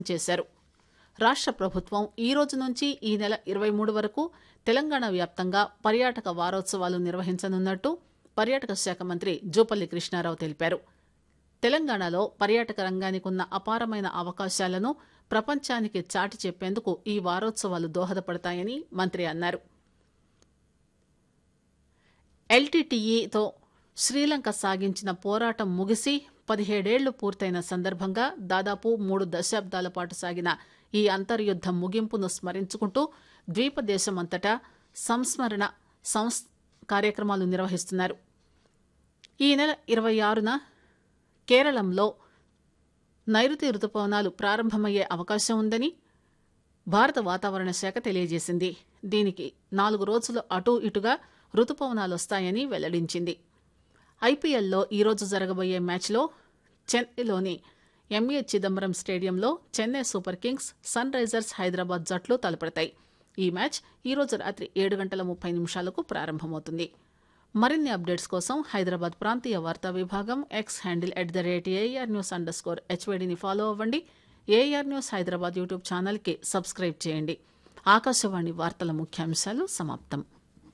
చేశారు రాష్ట ప్రభుత్వం ఈ రోజు నుంచి ఈ నెల ఇరవై మూడు వరకు తెలంగాణ వ్యాప్తంగా పర్యాటక వారోత్సవాలు నిర్వహించనున్నట్టు పర్యాటక శాఖ మంత్రి జూపల్లి కృష్ణారావు తెలిపారు తెలంగాణలో పర్యాటక రంగానికి ఉన్న అపారమైన అవకాశాలను ప్రపంచానికి చాటి చెప్పేందుకు ఈ వారోత్సవాలు దోహదపడతాయని మంత్రి అన్నారు ఎల్టీటీఈతో శ్రీలంక సాగించిన పోరాటం ముగిసి పదిహేడేళ్లు పూర్తయిన సందర్భంగా దాదాపు మూడు దశాబ్దాల పాటు సాగిన ఈ అంతర్యుద్దం ముగింపును స్మరించుకుంటూ ద్వీపదేశమంతటా సంస్మరణ సంస్ కార్యక్రమాలు నిర్వహిస్తున్నారు ఈ నెల ఇరవై ఆరున కేరళంలో నైరుతి రుతుపవనాలు ప్రారంభమయ్యే అవకాశం ఉందని భారత వాతావరణ శాఖ తెలియజేసింది దీనికి నాలుగు రోజులు అటూ ఇటుగా రుతుపవనాలు వస్తాయని వెల్లడించింది ఐపీఎల్లో ఈరోజు జరగబోయే మ్యాచ్లో చెన్నైలోని ఎంఏ చిదంబరం స్టేడియంలో Chennai Super Kings Sunrisers Hyderabad జట్లు తలపడతాయి ఈ మ్యాచ్ ఈరోజు రాత్రి ఏడు గంటల ముప్పై నిమిషాలకు ప్రారంభమవుతుంది మరిన్ని అప్డేట్స్ కోసం హైదరాబాద్ ప్రాంతీయ వార్తా విభాగం X handle at the rate AIR news underscore హెచ్వేడిని ఫాలో అవ్వండి ఏఆర్ న్యూస్ హైదరాబాద్ యూట్యూబ్ ఛానల్కి సబ్స్క్రైబ్ చేయండి ఆకాశవాణి వార్తల ముఖ్యాంశాలు సమాప్తం